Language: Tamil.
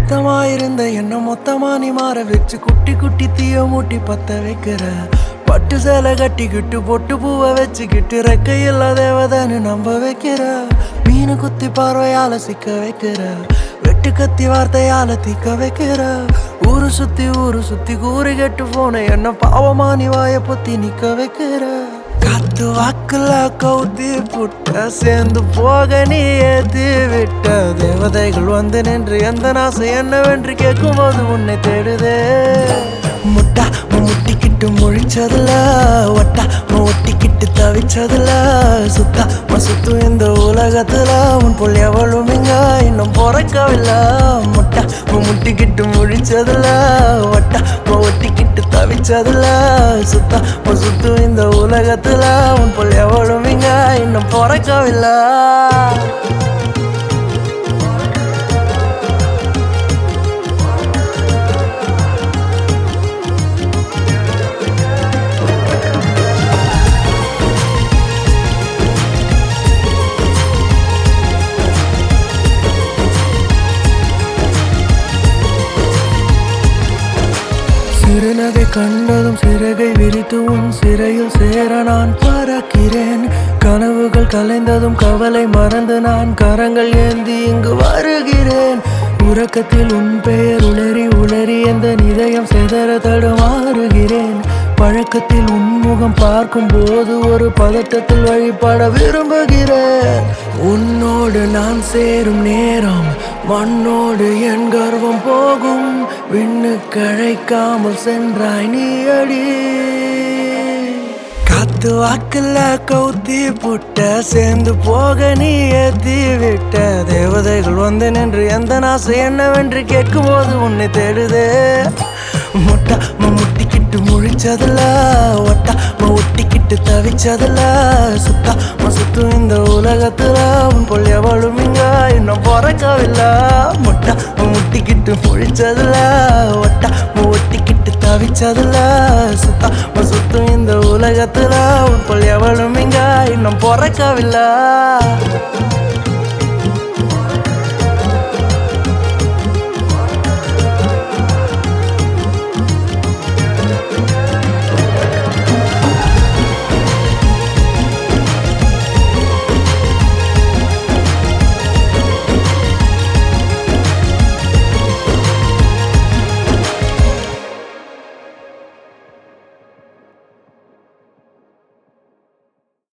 சுத்தமா இருந்த என்ன மொத்தமா நீ மாற வச்சு குட்டி குட்டி தீய மூட்டி பத்த வைக்கிற பட்டு சேலை கட்டிக்கிட்டு பொட்டு பூவை வச்சுக்கிட்டு ரெக்கையில்லா தேவதைன்னு நம்ப வைக்கிற மீனு குத்தி பார்வையால சிக்க வைக்கிற வெட்டு கத்தி வார்த்தையால தீக்க வைக்கிற ஊரு சுத்தி ஊரு சுத்தி கூறு கெட்டு போன என்ன பாவமா நீ வாய பொத்தி நிக்க வைக்கிற காத்து வாக்குல கவுத்தி புட்ட சேர்ந்து போக நீ ஏத்தி விட்ட தேவதைகள் வந்து நின்று எந்த நாசை என்னவென்று கேட்கும்போது உன்னை தேடுதே முட்டா உன் முட்டிக்கிட்டு முழிச்சதுல ஒட்டா உன் ஒட்டிக்கிட்டு தவிச்சதுல சுத்தா உன் சுத்தும் இந்த உலகத்துல உன் புள் எவளும் இங்க இன்னும் பிறக்கவில்லை முட்டா உன் முட்டிக்கிட்டு முழிச்சதுல ஒட்டா உன் ஒட்டிக்கிட்டு தவிச்சதுல சுத்தா உன் சுத்தும் இந்த உலகத்துல உன் புள் எவளும் இங்க இன்னும் பிறக்கவில்லை சிறுநகை கண்டதும் சிறகை விரித்து உன் சிறையில் சேர நான் பறக்கிறேன் கனவுகள் கலைந்ததும் கவலை மறந்து நான் கரங்கள் ஏந்தி இங்கு வருகிறேன் உறக்கத்தில் உன் பெயர் உளறி உளறி எந்த இதயம் செதற தடுமாறுகிறேன் பழக்கத்தில் உன்முகம் பார்க்கும் போது ஒரு பதட்டத்தில் வழிபட விரும்புகிறேன் உன்னோடு நான் சேரும் நேரம் மண்ணோடு என் கர்வம் போகும் விண்ணுக்கு அழைக்காமல் சென்றாய் நீ அடி காத்து வாக்குல கவுத்தி புட்ட சேர்ந்து போக நீ ஏத்தி விட்ட தேவதைகள் வந்து நின்று எந்த நாசை என்னவென்று கேட்கும் போது உன்னை தேடுதே முட்டா ம முட்டிக்கிட்டு முழிச்சதுல ஒட்டா ம ஒட்டிக்கிட்டு தவிச்சதுல சுத்தா ம சுத்தும் இந்த உலகத்துல உன் பொல் எவளும் இங்க இன்னும் பிறக்கவில்லை முட்டா ம முட்டிக்கிட்டு முழிச்சதுல ஒட்டா ம ஒட்டிக்கிட்டு தவிச்சதுல சுத்தா ம சுத்தும் இந்த உலகத்துல உன் பொல் எவளும் இங்க இன்னும் பிறக்கவில்லை